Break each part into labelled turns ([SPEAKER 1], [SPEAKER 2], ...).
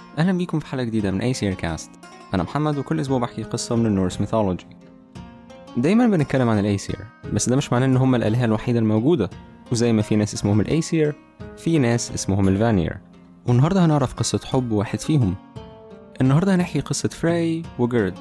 [SPEAKER 1] أهلا بيكم في حلقة جديدة من أي كاست أنا محمد وكل أسبوع بحكي قصة من النورس ميثولوجي دايما بنتكلم عن الأيسير بس ده مش معناه إن هم الآلهة الوحيدة الموجودة وزي ما في ناس اسمهم الأيسير في ناس اسمهم الفانير والنهاردة هنعرف قصة حب واحد فيهم النهاردة هنحكي قصة فراي وجيرد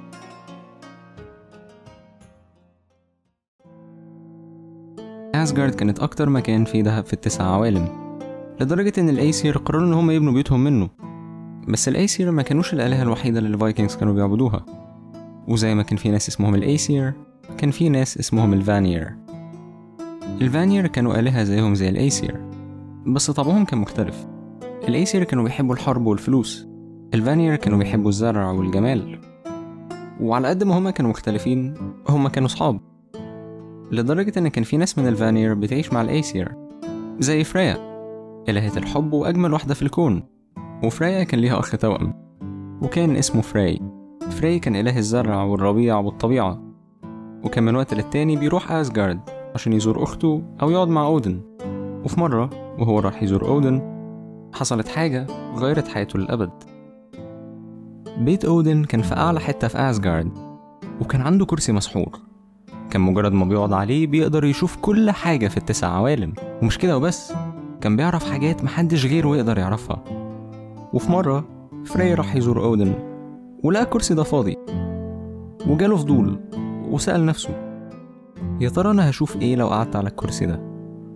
[SPEAKER 1] أسجارد كانت أكتر مكان فيه دهب في التسع عوالم لدرجة إن الأيسير قرروا إن هم يبنوا بيوتهم منه بس الأيسير ما كانوش الآلهة الوحيدة اللي الفايكنجز كانوا بيعبدوها وزي ما كان في ناس اسمهم الأيسير كان في ناس اسمهم الفانير الفانير كانوا آلهة زيهم زي الأيسير بس طبعهم كان مختلف الأيسير كانوا بيحبوا الحرب والفلوس الفانير كانوا بيحبوا الزرع والجمال وعلى قد ما هما كانوا مختلفين هما كانوا صحاب لدرجة إن كان في ناس من الفانير بتعيش مع الأيسير زي فريا إلهة الحب وأجمل واحدة في الكون وفريا كان ليها أخ توأم وكان اسمه فراي فراي كان إله الزرع والربيع والطبيعة وكان من وقت للتاني بيروح أسجارد عشان يزور أخته أو يقعد مع أودن وفي مرة وهو راح يزور أودن حصلت حاجة غيرت حياته للأبد بيت أودن كان في أعلى حتة في أسجارد وكان عنده كرسي مسحور كان مجرد ما بيقعد عليه بيقدر يشوف كل حاجة في التسع عوالم ومش كده وبس كان بيعرف حاجات محدش غيره يقدر يعرفها وفي مرة فري راح يزور أودن ولقى الكرسي ده فاضي وجاله فضول وسأل نفسه يا ترى أنا هشوف إيه لو قعدت على الكرسي ده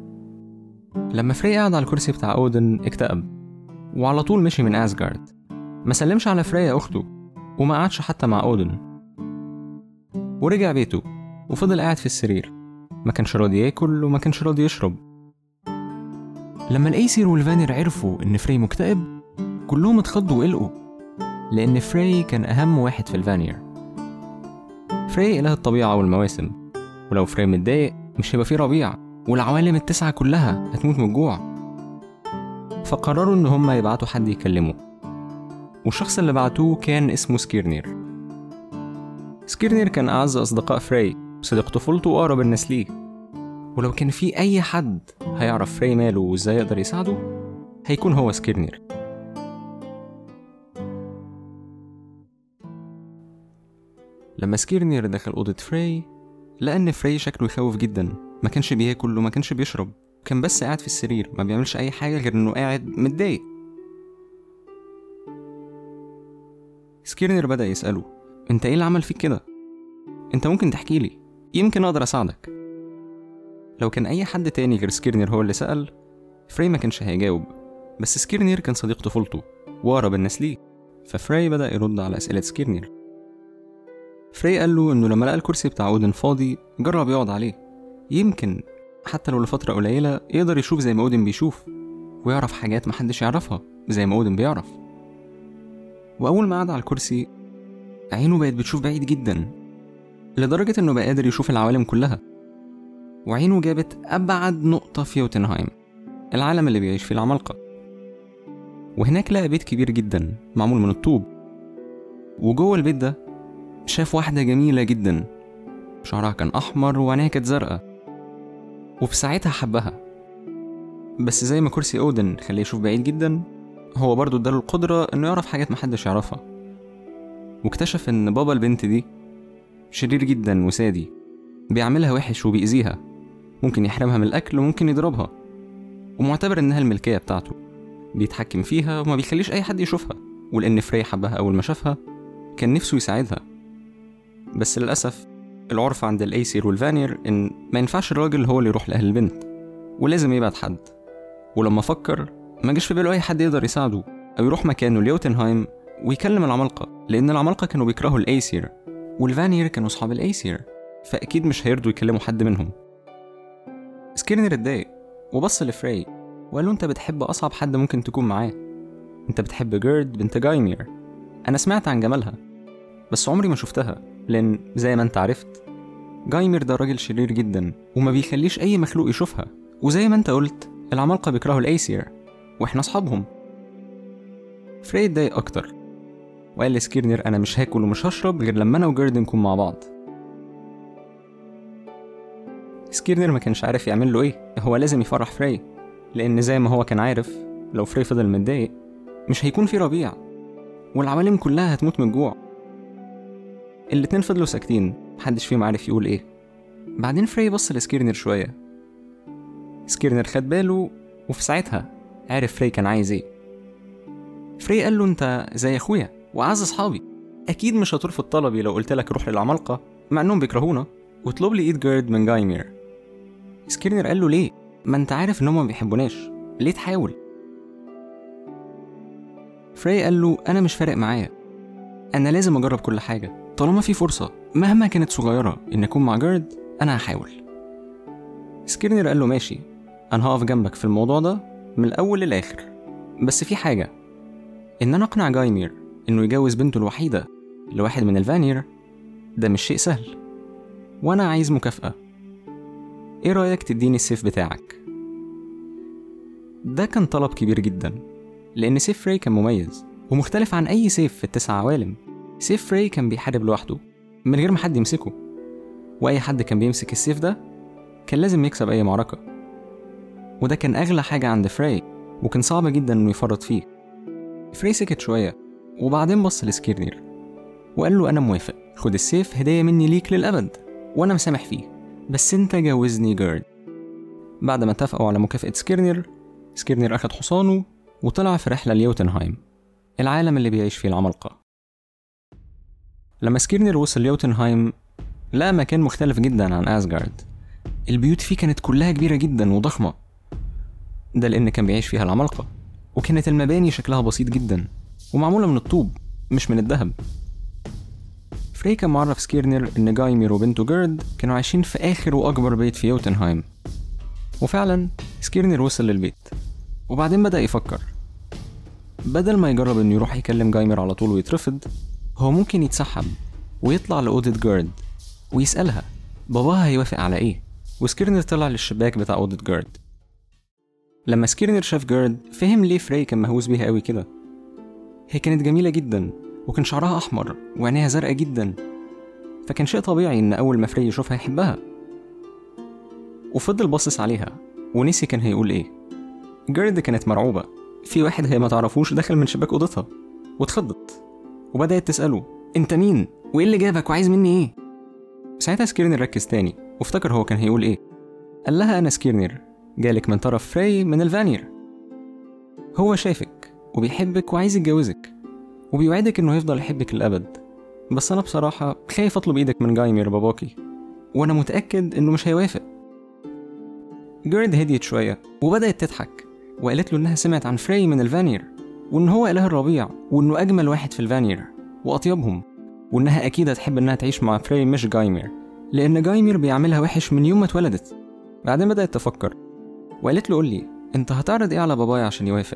[SPEAKER 1] لما فري قعد على الكرسي بتاع أودن اكتئب وعلى طول مشي من أسجارد ما سلمش على فريا أخته وما قعدش حتى مع أودن ورجع بيته وفضل قاعد في السرير ما كانش راضي ياكل وما كانش راضي يشرب لما الأيسير والفانير عرفوا إن فري مكتئب كلهم اتخضوا وقلقوا لأن فري كان أهم واحد في الفانير فري إله الطبيعة والمواسم ولو فري متضايق مش هيبقى فيه ربيع والعوالم التسعة كلها هتموت من الجوع فقرروا إن هما يبعتوا حد يكلمه والشخص اللي بعتوه كان اسمه سكيرنير سكيرنير كان أعز أصدقاء فري صديق طفولته وأقرب الناس ليه ولو كان في أي حد هيعرف فري ماله وإزاي يقدر يساعده هيكون هو سكيرنير لما سكيرنير دخل أوضة فري لقى إن فري شكله يخوف جدا ما كانش بياكل وما كانش بيشرب كان بس قاعد في السرير ما بيعملش أي حاجة غير إنه قاعد متضايق سكيرنير بدأ يسأله أنت إيه اللي عمل فيك كده؟ أنت ممكن تحكي لي يمكن أقدر أساعدك لو كان أي حد تاني غير سكيرنير هو اللي سأل فري ما كانش هيجاوب بس سكيرنير كان صديق طفولته وأقرب الناس ليه ففري بدأ يرد على أسئلة سكيرنير فري قال له إنه لما لقى الكرسي بتاع أودن فاضي جرب يقعد عليه يمكن حتى لو لفترة قليلة يقدر يشوف زي ما أودن بيشوف ويعرف حاجات محدش يعرفها زي ما أودن بيعرف وأول ما قعد على الكرسي عينه بقت بتشوف بعيد جدا لدرجة إنه بقى قادر يشوف العوالم كلها وعينه جابت أبعد نقطة في يوتنهايم العالم اللي بيعيش فيه العمالقة وهناك لقى بيت كبير جدا معمول من الطوب وجوه البيت ده شاف واحدة جميلة جدا شعرها كان أحمر وعينيها كانت زرقاء وفي ساعتها حبها بس زي ما كرسي أودن خليه يشوف بعيد جدا هو برضه اداله القدرة إنه يعرف حاجات محدش يعرفها واكتشف إن بابا البنت دي شرير جدا وسادي بيعملها وحش وبيأذيها ممكن يحرمها من الأكل وممكن يضربها ومعتبر إنها الملكية بتاعته بيتحكم فيها وما بيخليش أي حد يشوفها ولأن فري حبها أول ما شافها كان نفسه يساعدها بس للأسف العرف عند الأيسير والفانير إن ما ينفعش الراجل هو اللي يروح لأهل البنت ولازم يبعت حد ولما فكر ما جاش في باله أي حد يقدر يساعده أو يروح مكانه ليوتنهايم ويكلم العمالقة لأن العمالقة كانوا بيكرهوا الأيسير والفانير كانوا أصحاب الأيسير فأكيد مش هيرضوا يكلموا حد منهم سكيرنر اتضايق وبص لفري وقال له أنت بتحب أصعب حد ممكن تكون معاه أنت بتحب جيرد بنت جايمير أنا سمعت عن جمالها بس عمري ما شفتها لأن زي ما أنت عرفت جايمير ده راجل شرير جدا وما بيخليش أي مخلوق يشوفها وزي ما أنت قلت العمالقة بيكرهوا الأيسير وإحنا أصحابهم فري اتضايق أكتر وقال لسكيرنر أنا مش هاكل ومش هشرب غير لما أنا وجيرد نكون مع بعض سكيرنر ما كانش عارف يعمل له إيه هو لازم يفرح فري لأن زي ما هو كان عارف لو فري فضل متضايق مش هيكون في ربيع والعوالم كلها هتموت من الجوع الاتنين فضلوا ساكتين محدش فيهم عارف يقول ايه بعدين فري بص لسكيرنر شوية سكيرنر خد باله وفي ساعتها عرف فري كان عايز ايه فري قال له انت زي اخويا واعز اصحابي اكيد مش هترفض طلبي لو قلت لك روح للعمالقه مع انهم بيكرهونا واطلب لي ايد جيرد من جايمير سكيرنر قال له ليه ما انت عارف ان هم ما بيحبوناش ليه تحاول فري قال له انا مش فارق معايا انا لازم اجرب كل حاجه طالما في فرصه مهما كانت صغيره ان اكون مع جيرد انا هحاول سكيرنر قال له ماشي انا هقف جنبك في الموضوع ده من الاول للاخر بس في حاجه ان انا اقنع جايمير انه يجوز بنته الوحيده لواحد من الفانير ده مش شيء سهل وانا عايز مكافاه ايه رايك تديني السيف بتاعك ده كان طلب كبير جدا لان سيف فري كان مميز ومختلف عن اي سيف في التسع عوالم سيف فري كان بيحارب لوحده من غير ما حد يمسكه واي حد كان بيمسك السيف ده كان لازم يكسب اي معركه وده كان اغلى حاجه عند فري وكان صعب جدا انه يفرط فيه فري سكت شويه وبعدين بص لسكيرنير وقال له انا موافق خد السيف هديه مني ليك للابد وانا مسامح فيه بس انت جوزني جيرد بعد ما اتفقوا على مكافأة سكيرنير سكيرنير أخد حصانه وطلع في رحلة ليوتنهايم العالم اللي بيعيش فيه العمالقة لما سكيرنير وصل ليوتنهايم لقى مكان مختلف جدا عن أسجارد البيوت فيه كانت كلها كبيرة جدا وضخمة ده لأن كان بيعيش فيها العمالقة وكانت المباني شكلها بسيط جدا ومعمولة من الطوب مش من الذهب فري كان معرف سكيرنر إن جايمير وبنته جيرد كانوا عايشين في آخر وأكبر بيت في يوتنهايم وفعلا سكيرنر وصل للبيت وبعدين بدأ يفكر بدل ما يجرب إنه يروح يكلم جايمر على طول ويترفض هو ممكن يتسحب ويطلع لأوضة جيرد ويسألها باباها هيوافق على إيه وسكيرنر طلع للشباك بتاع أوضة جيرد لما سكيرنر شاف جيرد فهم ليه فري كان مهووس بيها قوي كده هي كانت جميلة جدا وكان شعرها أحمر وعينيها زرقاء جدا فكان شيء طبيعي إن أول ما فري يشوفها يحبها وفضل باصص عليها ونسي كان هيقول إيه جيرد كانت مرعوبة في واحد هي ما تعرفوش دخل من شباك أوضتها واتخضت وبدأت تسأله أنت مين؟ وإيه اللي جابك وعايز مني إيه؟ ساعتها سكيرنر ركز تاني وافتكر هو كان هيقول إيه قال لها أنا سكيرنر جالك من طرف فري من الفانير هو شايفك وبيحبك وعايز يتجوزك وبيوعدك انه هيفضل يحبك للابد بس انا بصراحه خايف اطلب ايدك من جايمير باباكي وانا متاكد انه مش هيوافق جيرد هديت شويه وبدات تضحك وقالت له انها سمعت عن فري من الفانير وان هو اله الربيع وانه اجمل واحد في الفانير واطيبهم وانها اكيد هتحب انها تعيش مع فري مش جايمير لان جايمير بيعملها وحش من يوم ما اتولدت بعدين بدات تفكر وقالت له قول لي انت هتعرض ايه على بابايا عشان يوافق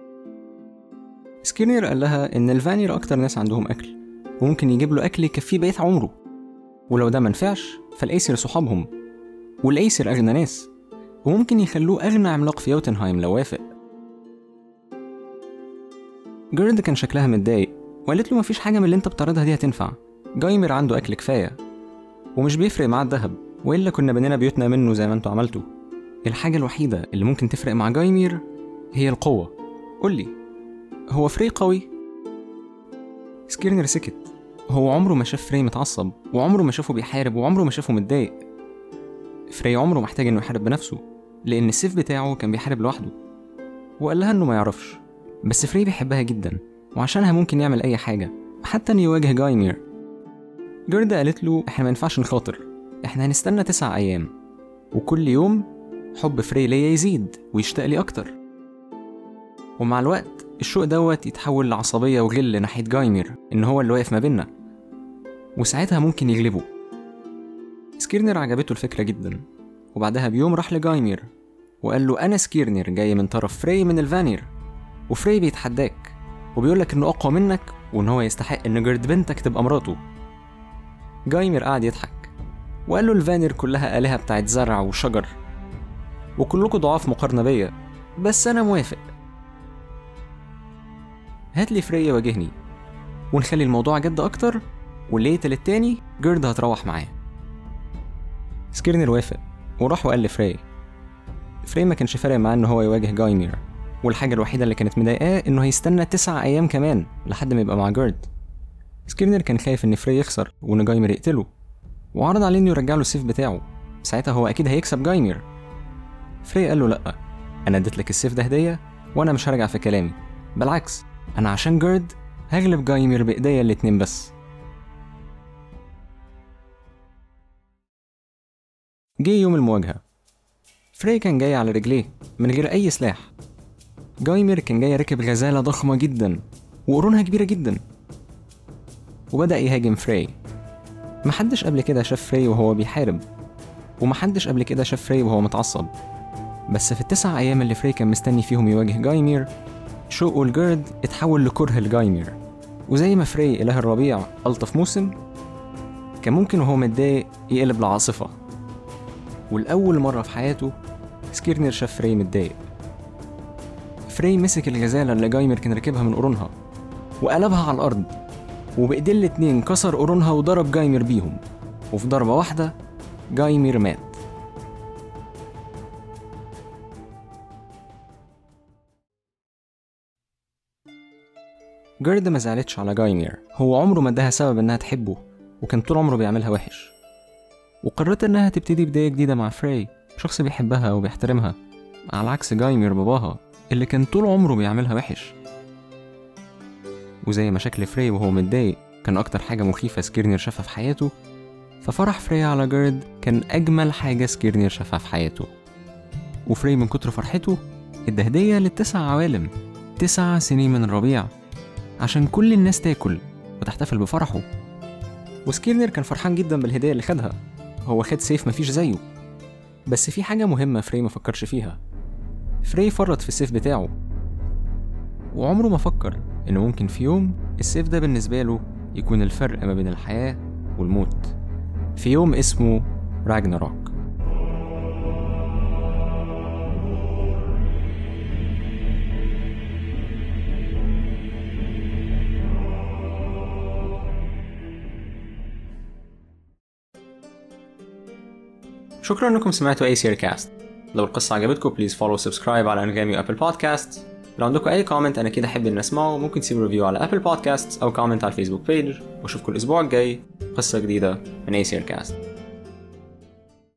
[SPEAKER 1] سكينير قال لها ان الفانير اكتر ناس عندهم اكل وممكن يجيب له اكل يكفيه بقيه عمره ولو ده منفعش فالايسر صحابهم والايسر اغنى ناس وممكن يخلوه اغنى عملاق في يوتنهايم لو وافق جيرد كان شكلها متضايق وقالت له مفيش حاجه من اللي انت بتعرضها دي هتنفع جايمر عنده اكل كفايه ومش بيفرق معاه الذهب والا كنا بنينا بيوتنا منه زي ما انتوا عملتوا الحاجة الوحيدة اللي ممكن تفرق مع جايمير هي القوة قولي هو فري قوي؟ سكيرنر سكت هو عمره ما شاف فري متعصب وعمره ما شافه بيحارب وعمره ما شافه متضايق فري عمره محتاج انه يحارب بنفسه لان السيف بتاعه كان بيحارب لوحده وقال لها انه ما يعرفش بس فري بيحبها جدا وعشانها ممكن يعمل اي حاجة حتى انه يواجه جايمير جيردا قالت له احنا ما ينفعش نخاطر احنا هنستنى تسع ايام وكل يوم حب فري ليا يزيد ويشتاق لي أكتر ومع الوقت الشوق دوت يتحول لعصبية وغل ناحية جايمير إن هو اللي واقف ما بينا وساعتها ممكن يغلبه سكيرنر عجبته الفكرة جدا وبعدها بيوم راح لجايمير وقال له أنا سكيرنر جاي من طرف فري من الفانير وفري بيتحداك وبيقولك إنه أقوى منك وإن هو يستحق إن جرد بنتك تبقى مراته جايمير قعد يضحك وقال له الفانير كلها آلهة بتاعت زرع وشجر وكلكم ضعاف مقارنة بيا بس أنا موافق هات لي فري واجهني ونخلي الموضوع جد أكتر واللي يقتل التاني جيرد هتروح معاه سكيرنر وافق وراح وقال لفري فري ما كانش فارق معاه إن هو يواجه جايمير والحاجة الوحيدة اللي كانت مضايقاه إنه هيستنى تسع أيام كمان لحد ما يبقى مع جيرد سكيرنر كان خايف إن فري يخسر وإن جايمر يقتله وعرض عليه إنه يرجع له السيف بتاعه ساعتها هو أكيد هيكسب جايمر فري قال له لأ أنا اديت لك السيف ده هدية وأنا مش هرجع في كلامي بالعكس أنا عشان جيرد هغلب جايمر بإيديا الاتنين بس جه يوم المواجهة فري كان جاي على رجليه من غير أي سلاح جايمر كان جاي راكب غزالة ضخمة جدا وقرونها كبيرة جدا وبدأ يهاجم فري محدش قبل كده شاف فري وهو بيحارب ومحدش قبل كده شاف فري وهو متعصب بس في التسع أيام اللي فري كان مستني فيهم يواجه جايمير شوقه الجرد اتحول لكره لجايمير وزي ما فري إله الربيع ألطف موسم كان ممكن وهو متضايق يقلب لعاصفة والأول مرة في حياته سكيرنر شاف فري متضايق فري مسك الغزالة اللي جايمر كان راكبها من قرونها وقلبها على الأرض وبإيديه الاتنين كسر قرونها وضرب جايمر بيهم وفي ضربة واحدة جايمر مات جيرد ما زعلتش على جايمير هو عمره ما اداها سبب انها تحبه وكان طول عمره بيعملها وحش وقررت انها تبتدي بداية جديدة مع فري شخص بيحبها وبيحترمها على عكس جايمير باباها اللي كان طول عمره بيعملها وحش وزي مشاكل فري وهو متضايق كان أكتر حاجة مخيفة سكيرنير شافها في حياته ففرح فري على جيرد كان أجمل حاجة سكيرنير شافها في حياته وفري من كتر فرحته ادى هدية للتسع عوالم تسع سنين من الربيع عشان كل الناس تاكل وتحتفل بفرحه وسكيرنر كان فرحان جدا بالهدية اللي خدها هو خد سيف مفيش زيه بس في حاجة مهمة فري ما فكرش فيها فري فرط في السيف بتاعه وعمره ما فكر إنه ممكن في يوم السيف ده بالنسبة له يكون الفرق ما بين الحياة والموت في يوم اسمه راجناروك شكرا انكم سمعتوا اي سير كاست لو القصة عجبتكم بليز فولو سبسكرايب على انغامي وابل بودكاست لو عندكم اي كومنت انا كده احب ان اسمعه ممكن تسيبوا ريفيو على ابل بودكاست او كومنت على الفيسبوك بيج واشوفكم الاسبوع الجاي قصة جديدة من اي سير كاست